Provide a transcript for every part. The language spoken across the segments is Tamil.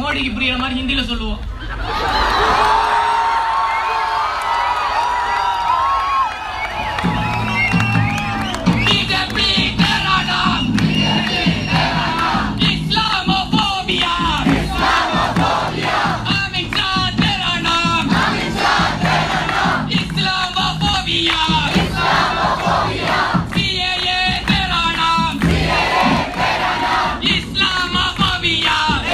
மோடிக்கு புரியுற மாதிரி ஹிந்தில சொல்லுவோம் பிஜேபி தெரானா இஸ்லாமோபோபியா அமித் ஷா தெரானா இஸ்லாமோபோபியா சிஏஏ தெரானா इस्लामोफोबिया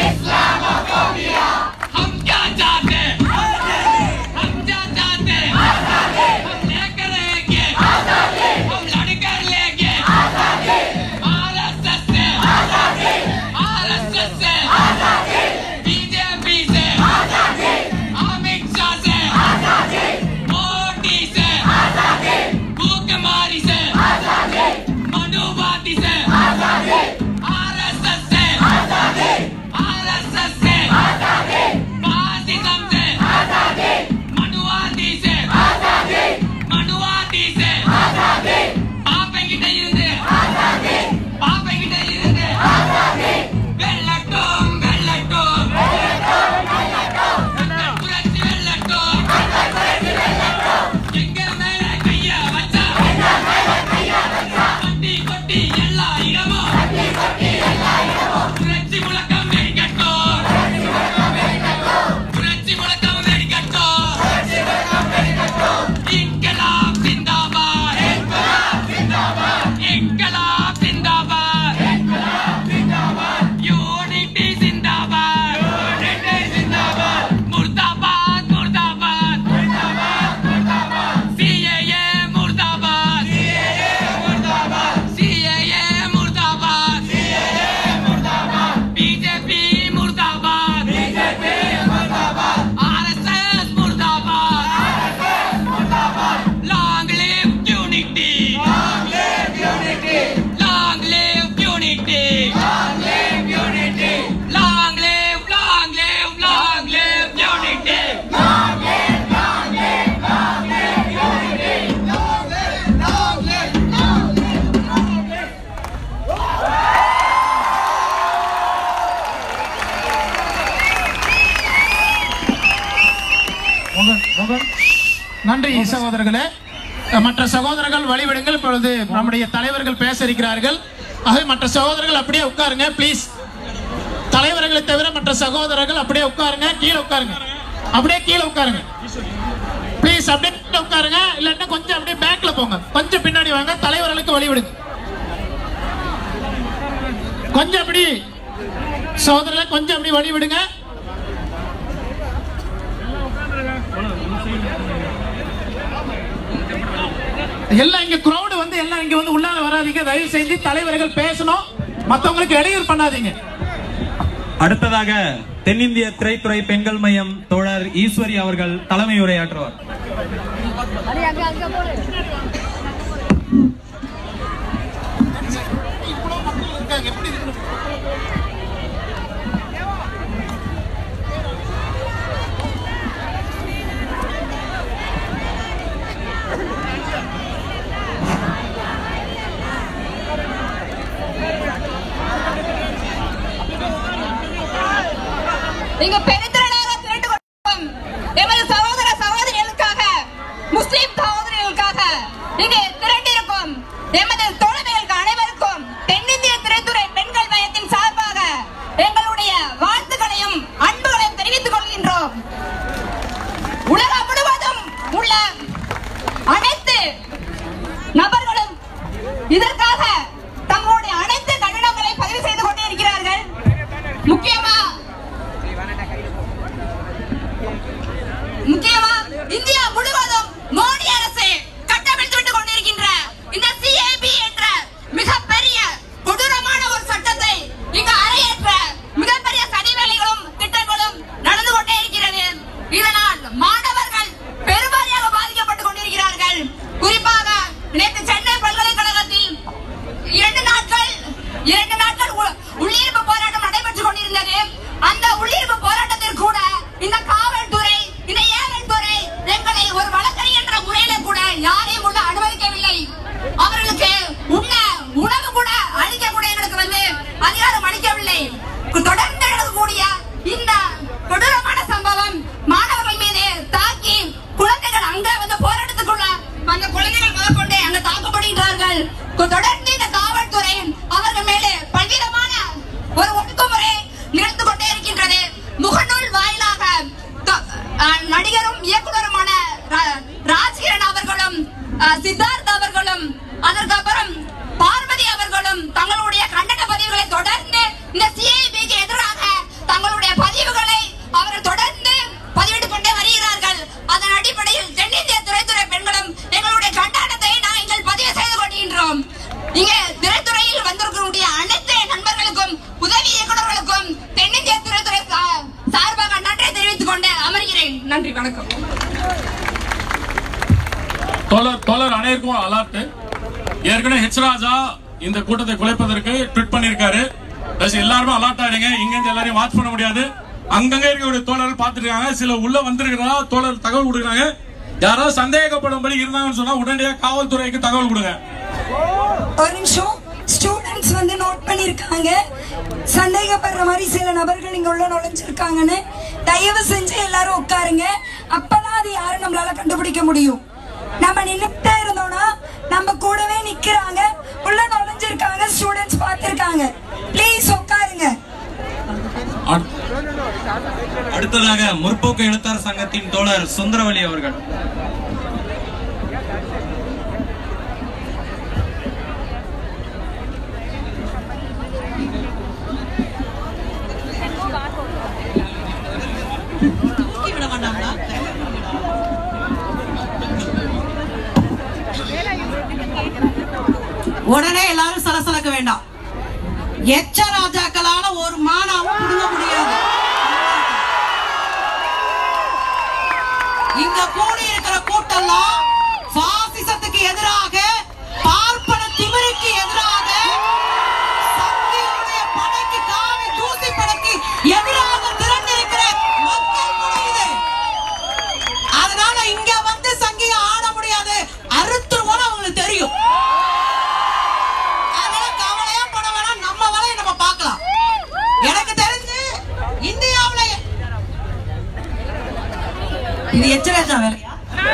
हम क्या चाहते हैं? हम क्या चाहते हैं? हम लेकर रहेंगे हम लड़कर लेंगे आरएसएस से आरएसएस से बीजेपी से अमित शाह से मोदी से भूखमारी से मनुवादी से आरएसएस से आरएसएस से फासिज्म से मनुवादी से मनुवादी से பாப்பைகிட்ட இருந்து பாப்பைகிட்ட இருந்து வெள்ளட்டும் வெள்ளட்டும் புரட்சி வெள்ளட்டும் எங்க மேல கைய வச்சா கொட்டி கொட்டி எல்லா இடமும் புரட்சி முழக்கம் வெடிக்கட்டும் புரட்சி முழக்கம் வெடிக்கட்டும் இன்கலாப் zindabad இன்கலாப் zindabad unity zindabad Moradabad Moradabad CAA Moradabad CAA Moradabad BJP मुर्दाबाद बीजेपी मुर्दाबाद आरएसएस मुर्दाबाद long live unity long live unity long live unity long live unity long live long live long live unity long live long live long live unity long live long live long live மோகன் மோகன் நன்றி சகோதரர்களே மற்ற சகோதரர்கள் வழிவிடுங்கள் இப்பொழுது நம்முடைய தலைவர்கள் பேச இருக்கிறார்கள் ஆகவே மற்ற சகோதரர்கள் அப்படியே உட்காருங்க ப்ளீஸ் தலைவர்களை தவிர மற்ற சகோதரர்கள் அப்படியே உட்காருங்க கீழே உட்காருங்க அப்படியே கீழே உட்காருங்க ப்ளீஸ் அப்படியே கீழே உட்காருங்க இல்லாட்டா கொஞ்சம் அப்படியே பேக்ல போங்க கொஞ்சம் பின்னாடி வாங்க தலைவர்களுக்கு வழிவிடுங்க கொஞ்சம் அப்படி சகோதரர்களை கொஞ்சம் அப்படி வழிவிடுங்க எல்லாம் இங்க crowd வந்து எல்லாம் இங்க வந்து உள்ளால வராதீங்க தயவு செஞ்சு தலைவர்கள் பேசணும் மத்தவங்களுக்கு இடையூறு பண்ணாதீங்க அடுத்ததாக தென்னிந்திய திரைத்துறை பெண்கள் மையம் தோழர் ஈஸ்வரி அவர்கள் தலைமை உரையாற்றுவார் இங்கு பெருந்திரளாக திரண்டு கொண்டிருக்கும் எமது சகோதர சகோதரிகளுக்காக முஸ்லிம் சகோதரிகளுக்காக இங்கு திரண்டிருக்கும் எமது தோழமைகளுக்கு அனைவருக்கும் தென்னிந்திய திரைத்துறை பெண்கள் மையத்தின் சார்பாக எங்களுடைய வாழ்த்துக்களையும் அன்புகளையும் தெரிவித்துக் கொள்கின்றோம் உலகம் முழுவதும் உள்ள அனைத்து நபர்களும் இதற்காக தங்களுடைய அனைத்து கண்டனங்களை பதிவு செய்து கொண்டே இருக்கிறார்கள் முக்கியமா முக்கியமா இந்தியா முழுவதும் மோடி அரசு கட்டமைத்து விட்டுக் கொண்டிருக்கின்ற இந்த சிஏபி என்ற நன்றி வணக்கம் தோழர் தோழர் அனைவருக்கும் அலர்ட் ஏற்கனவே ஹெச் ராஜா இந்த கூட்டத்தை குலைப்பதற்கு ட்விட் பண்ணிருக்காரு தயவுசெய்து எல்லாருமே அலர்ட் ஆயிடுங்க இங்க இருந்து எல்லாரையும் வாட்ச் பண்ண முடியாது அங்கங்க இருக்கக்கூடிய தோழர்கள் பார்த்துட்டு இருக்காங்க சில உள்ள வந்திருக்கிறதா தோழர் தகவல் கொடுக்குறாங்க யாராவது சந்தேகப்படும்படி இருந்தாங்கன்னு சொன்னா உடனடியாக காவல்துறைக்கு தகவல் கொடுங்க ஒரு நிமிஷம் ஸ்டூடெண்ட்ஸ் வந்து நோட் பண்ணிருக்காங்க சந்தேகப்படுற மாதிரி சில நபர்கள் இங்க உள்ள நுழைஞ்சிருக்காங்கன்னு தயவு செஞ்சு எல்லாரும் உட்காருங்க அப்பதான் அது யாரும் நம்மளால கண்டுபிடிக்க முடியும் நம்ம நின்னுட்டே இருந்தோம்னா நம்ம கூடவே நிக்கிறாங்க உள்ள நுழைஞ்சிருக்காங்க ஸ்டூடெண்ட்ஸ் பார்த்திருக்காங்க ப்ளீஸ் உட்காருங்க அட்- அடுத்ததாக முற்போக்கு எழுத்தாளர் சங்கத்தின் தோழர் சுந்தரவலி அவர்கள் உடனே எல்லாரும் சலசலக்க வேண்டாம் எச்ச ராஜாக்களால ஒரு மானாவும் புடுங்க முடியாது இங்க கூடி இருக்கிற கூட்டம்லாம் பாசிசத்துக்கு எதிராக பார்ப்பன திமிருக்கு எதிராக சங்கிகளுடைய படைக்கு காவி தூசி படைக்கு எதிராக திரண்டிருக்கிற மக்கள் குழு இது அதனால இங்க வந்து சங்கிய ஆட முடியாது அறுத்துருவோம் அவங்களுக்கு தெரியும் அதனால கவலையா பட வேணாம் நம்ம வேலையை நம்ம பார்க்கலாம் எனக்கு தெரிஞ்சு இந்தியாவுல இது எச்சராஜா வேலையா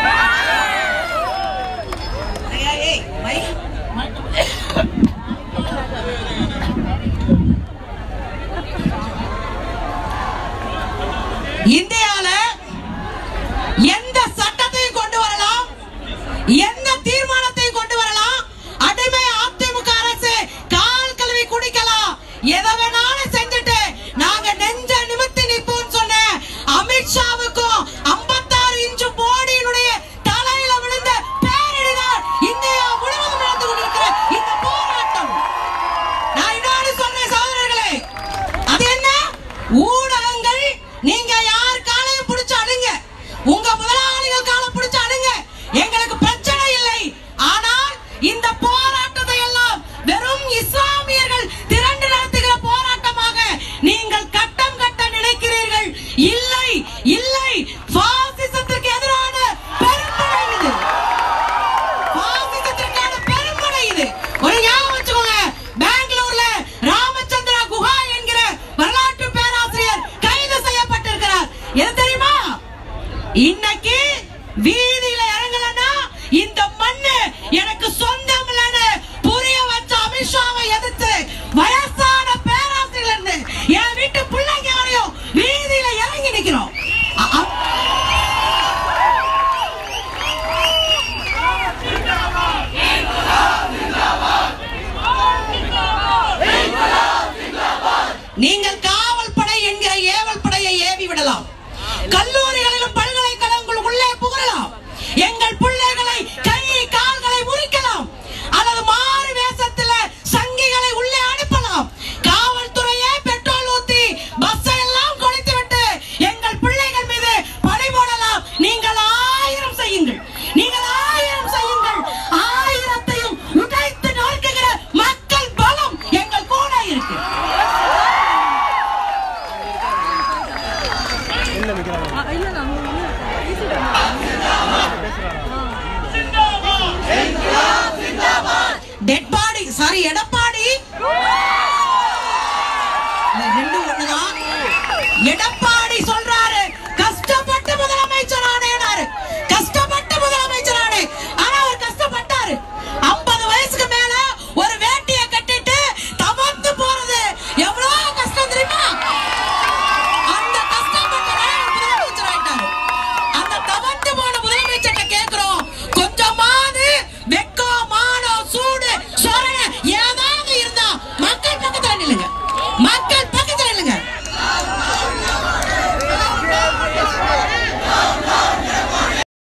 ஐயா, ஏய், மைக். இந்தியால எந்த சட்டத்தையும் கொண்டு வரலாம் எந்த தீர்மானத்தையும் கொண்டு வரலாம் அடிமை அதிமுக அரசு கால் கழுவி குடிக்கலாம் எதை வேணாலும் செஞ்சுட்டு நாங்க நெஞ்ச நிமித்தி நிப்போம் சொன்ன அமித்ஷாவுக்கும் 56 இன்ச்சு மோடியினுடைய தலையில விழுந்த பேரிடிதான் இந்தியா முழுவதும் நடந்து கொண்டிருக்கிற இந்த போராட்டம் நான் இன்னொரு சொல்றேன் சகோதரர்களே அது என்ன ஊடகங்கள் நீங்க யார் காலையும் பிடிச்சு அடுங்க உங்க முதலாளிகள் காலை பிடிச்சு அடுங்க எங்களுக்கு பிரச்சனை இல்லை ஆனால் இந்த போராட்டத்தை எல்லாம் வெறும் இஸ்லாமியர்கள் திரண்டு நடத்துகிற போராட்டமாக நீங்கள் கட்டம் கட்ட நினைக்கிறீர்கள் இல்லை இல்லை பாசிசத்திற்கு எதிரான பெரும்படை இது பாசிசத்திற்கான பெரும்படை இது ஒரு ஞாபகம் வச்சுக்கோங்க பெங்களூர்ல ராமச்சந்திரா குஹா என்கிற வரலாற்று பேராசிரியர் கைது செய்யப்பட்டிருக்கிறார் எது தெரியுமா இன்னைக்கு வீதியில இறங்கலன்னா இந்த மண்ணு எனக்கு சொந்தம் இல்லைன்னு புரிய வச்ச அமித்ஷாவை எதிர்த்து வயசான பேராசிரியர் இருந்து என் வீட்டு பிள்ளைங்க வரையும் வீதியில இறங்கி நிக்கிறோம் அ- அ- நீங்கள் காவல் படை என்கிற ஏவல் படையை ஏவி விடலாம் கல்லூரிகளிலும் பல்கலைக்கழகங்கள் உள்ளே புகழலாம் எங்கள் பிள்ளைகளை கை கால்களை முறிக்கலாம் அல்லது மாறு வேஷத்துல சங்கிகளை உள்ளே அனுப்பலாம் காவல்துறையே பெட்ரோல் ஊத்தி பஸ்ஸை எல்லாம் கொளுத்தி விட்டு எங்கள் பிள்ளைகள் மீது பழி போடலாம் நீங்கள் ஆயிரம் செய்யுங்கள் நீங்கள் ஆயிரம் செய்யுங்கள் ஆயிரத்தையும் உடைத்து நொறுக்குகிற மக்கள் பலம் எங்கள் கூட இருக்கு டெட் பாடி சாரி எடப்பாடி இது ரெண்டும் ஒண்ணுதான் எடப்பாடி